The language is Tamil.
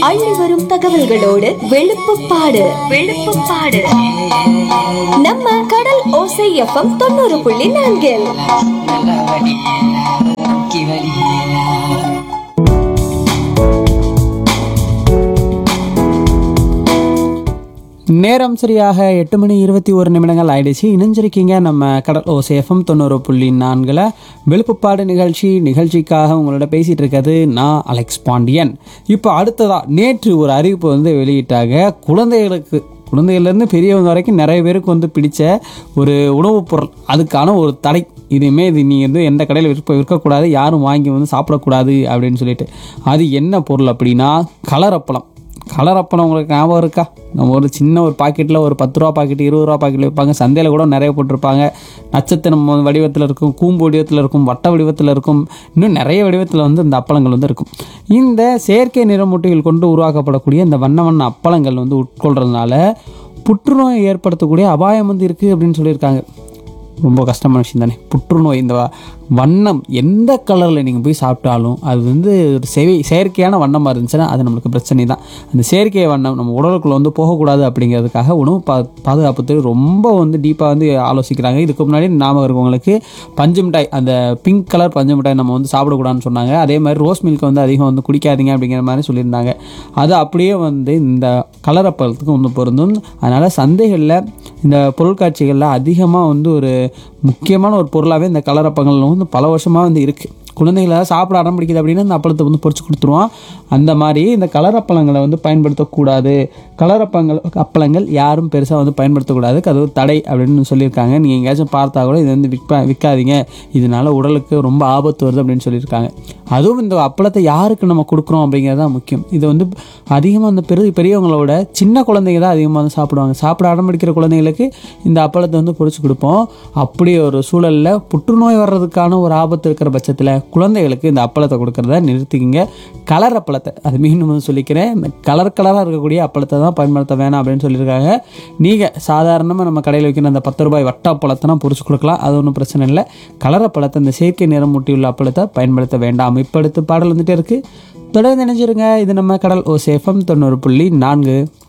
அள்ளி வரும் தகவல்களோடு வெளுப்புப்பாடு வெளுப்புப்பாடு நம்ம கடல் ஓசை எஃப்எம் தொண்ணூறு புள்ளி நான்கில் நல்லா வடி முக்கி வடி நேரம் சரியாக எட்டு மணி இருபத்தி ஒரு நிமிடங்கள் ஆயிடுச்சு இணைஞ்சிருக்கீங்க நம்ம கடல் ஓசேஃபம் தொண்ணூறு புள்ளி நான்கில் வெளுப்புப்பாடு நிகழ்ச்சி நிகழ்ச்சிக்காக உங்களோட பேசிகிட்டு இருக்கிறது நான் அலெக்ஸ் பாண்டியன் இப்போ அடுத்ததா நேற்று ஒரு அறிவிப்பு வந்து வெளியிட்டாங்க குழந்தைகளுக்கு குழந்தைகள்லேருந்து பெரியவங்க வரைக்கும் நிறைய பேருக்கு வந்து பிடிச்ச ஒரு உணவுப் பொருள் அதுக்கான ஒரு தடை இதுவுமே இது நீ வந்து எந்த கடையில் விற்க விற்கக்கூடாது யாரும் வாங்கி வந்து சாப்பிடக்கூடாது அப்படின்னு சொல்லிட்டு அது என்ன பொருள் அப்படின்னா கலரப்பழம் கலரப்பழம் உங்களுக்கு ஞாபகம் இருக்கா நம்ம ஒரு சின்ன ஒரு பாக்கெட்டில் ஒரு பத்து ரூபா பாக்கெட் இருபது ரூபா பாக்கெட் வைப்பாங்க சந்தையில் கூட நிறைய போட்டிருப்பாங்க நட்சத்திரம் வடிவத்தில் இருக்கும் கூம்பு வடிவத்தில் இருக்கும் வட்ட வடிவத்தில் இருக்கும் இன்னும் நிறைய வடிவத்தில் வந்து இந்த அப்பளங்கள் வந்து இருக்கும் இந்த செயற்கை நிறமூட்டிகள் கொண்டு உருவாக்கப்படக்கூடிய இந்த வண்ண வண்ண அப்பளங்கள் வந்து உட்கொள்றதுனால புற்றுநோய் ஏற்படுத்தக்கூடிய அபாயம் வந்து இருக்குது அப்படின்னு சொல்லியிருக்காங்க ரொம்ப கஷ்டமான விஷயம் தானே புற்றுநோய் இந்த வ- வண்ணம் எந்த கலரில் நீங்கள் போய் சாப்பிட்டாலும் அது வந்து ஒரு செவை செயற்கையான வண்ணமாக இருந்துச்சுன்னா அது நம்மளுக்கு பிரச்சனை தான் அந்த செயற்கை வண்ணம் நம்ம உடலுக்குள்ளே வந்து போகக்கூடாது அப்படிங்கிறதுக்காக உணவு பா பாதுகாப்புத்துறை ரொம்ப வந்து டீப்பாக வந்து ஆலோசிக்கிறாங்க இதுக்கு முன்னாடி ஞாபகம் இருக்கவங்களுக்கு பஞ்சு மிட்டாய் அந்த பிங்க் கலர் பஞ்சு மிட்டாய் நம்ம வந்து சாப்பிடக்கூடாதுன்னு சொன்னாங்க அதே மாதிரி ரோஸ் மில்க் வந்து அதிகம் வந்து குடிக்காதீங்க அப்படிங்கிற மாதிரி சொல்லியிருந்தாங்க அது அப்படியே வந்து இந்த கலரப்பழத்துக்கு வந்து பொருந்தும் அதனால் சந்தைகளில் இந்த பொருட்காட்சிகளில் அதிகமாக வந்து ஒரு முக்கியமான ஒரு பொருளாகவே இந்த கலரப்பங்கள் வந்து பல வருஷமாக வந்து இருக்குது குழந்தைகளை சாப்பிட அடம் பிடிக்குது அப்படின்னா இந்த அப்பளத்தை வந்து பொரிச்சு கொடுத்துருவோம் அந்த மாதிரி இந்த கலரப்பழங்களை வந்து பயன்படுத்தக்கூடாது கலரப்பங்கள் அப்பளங்கள் யாரும் பெருசாக வந்து பயன்படுத்தக்கூடாது அது ஒரு தடை அப்படின்னு சொல்லியிருக்காங்க நீங்கள் எங்கேயாச்சும் பார்த்தா கூட இது வந்து விற்ப விற்காதீங்க இதனால உடலுக்கு ரொம்ப ஆபத்து வருது அப்படின்னு சொல்லியிருக்காங்க அதுவும் இந்த அப்பளத்தை யாருக்கு நம்ம கொடுக்குறோம் அப்படிங்கிறது தான் முக்கியம் இது வந்து அதிகமாக அந்த பெரிய பெரியவங்களோட சின்ன குழந்தைங்க தான் அதிகமாக வந்து சாப்பிடுவாங்க சாப்பிட அடம் பிடிக்கிற குழந்தைங்களுக்கு இந்த அப்பளத்தை வந்து பொரிச்சு கொடுப்போம் அப்படி ஒரு சூழலில் புற்றுநோய் வர்றதுக்கான ஒரு ஆபத்து இருக்கிற பட்சத்தில் குழந்தைகளுக்கு இந்த அப்பளத்தை கொடுக்கறத நிறுத்திக்கிங்க கலர் அப்பளத்தை அது மீண்டும் வந்து சொல்லிக்கிறேன் இந்த கலர் கலராக இருக்கக்கூடிய அப்பளத்தை தான் பயன்படுத்த வேணாம் அப்படின்னு சொல்லியிருக்காங்க நீங்கள் சாதாரணமாக நம்ம கடையில் வைக்கிற அந்த பத்து ரூபாய் வட்ட அப்பளத்தைனா பொரிச்சு கொடுக்கலாம் அது ஒன்றும் பிரச்சனை இல்லை கலர் அப்பளத்தை இந்த செயற்கை நிறம் மூட்டியுள்ள அப்பளத்தை பயன்படுத்த வேண்டாம் இப்போ அடுத்து பாடல் வந்துட்டே இருக்குது தொடர்ந்து நினைச்சிருங்க இது நம்ம கடல் ஓ சேஃபம் தொண்ணூறு புள்ளி நான்கு